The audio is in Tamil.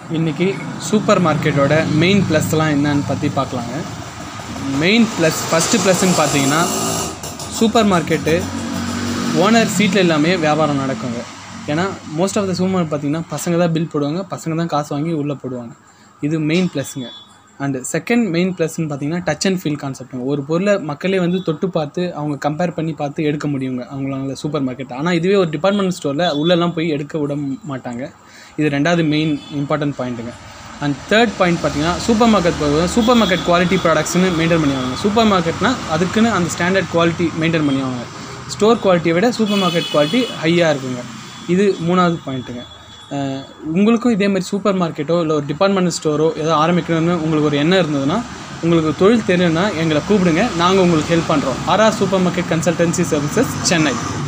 இன்றைக்கி சூப்பர் மார்க்கெட்டோட மெயின் ப்ளஸ்லாம் என்னன்னு பற்றி பார்க்கலாங்க மெயின் ப்ளஸ் ஃபஸ்ட்டு ப்ளஸ்ன்னு பார்த்தீங்கன்னா சூப்பர் மார்க்கெட்டு ஓனர் சீட்டில் எல்லாமே வியாபாரம் நடக்குங்க ஏன்னா most of the supermarket பார்த்தீங்கன்னா பசங்க தான் பில் போடுவாங்க பசங்க தான் காசு வாங்கி உள்ளே போடுவாங்க இது மெயின் ப்ளஸ்ஸுங்க அண்டு செகண்ட் மெயின் ப்ளஸ்ன்னு பார்த்தீங்கன்னா டச் அண்ட் ஃபீல் கான்செப்ட்டுங்க ஒரு பொருளை மக்களே வந்து தொட்டு பார்த்து அவங்க கம்பேர் பண்ணி பார்த்து எடுக்க முடியுங்க அவங்களால சூப்பர் மார்க்கெட் ஆனால் இதுவே ஒரு டிபார்ட்மெண்ட் ஸ்டோரில் உள்ளெல்லாம் போய் எடுக்க விட மாட்டாங்க இது ரெண்டாவது மெயின் இம்பார்ட்டன்ட் பாயிண்ட்டுங்க அண்ட் தேர்ட் பாயிண்ட் பார்த்தீங்கன்னா சூப்பர் மார்க்கெட் போகும்போது சூப்பர் மார்க்கெட் குவாலிட்டி ப்ராடக்ட்ஸ்னு மெயின்டைன் பண்ணுவாங்க சூப்பர் மார்க்கெட்னா அதுக்குன்னு அந்த ஸ்டாண்டர்ட் குவாலிட்டி மெயின்டைன் பண்ணுவாங்க ஸ்டோர் குவாலிட்டியை விட சூப்பர் மார்க்கெட் குவாலிட்டி ஹையாக இருக்குங்க இது மூணாவது பாயிண்ட்டுங்க அஹ் உங்களுக்கும் இதே மாதிரி சூப்பர் மார்க்கெட்டோ இல்லை ஒரு டிபார்ட்மெண்ட் ஸ்டோரோ ஏதோ ஆரம்பிக்கணும்னு உங்களுக்கு ஒரு எண்ணம் இருந்ததுன்னா உங்களுக்கு தொழில் தெரியும்னா எங்களை கூப்பிடுங்க நாங்கள் உங்களுக்கு ஹெல்ப் பண்ணுறோம் RR supermarket consultancy services Chennai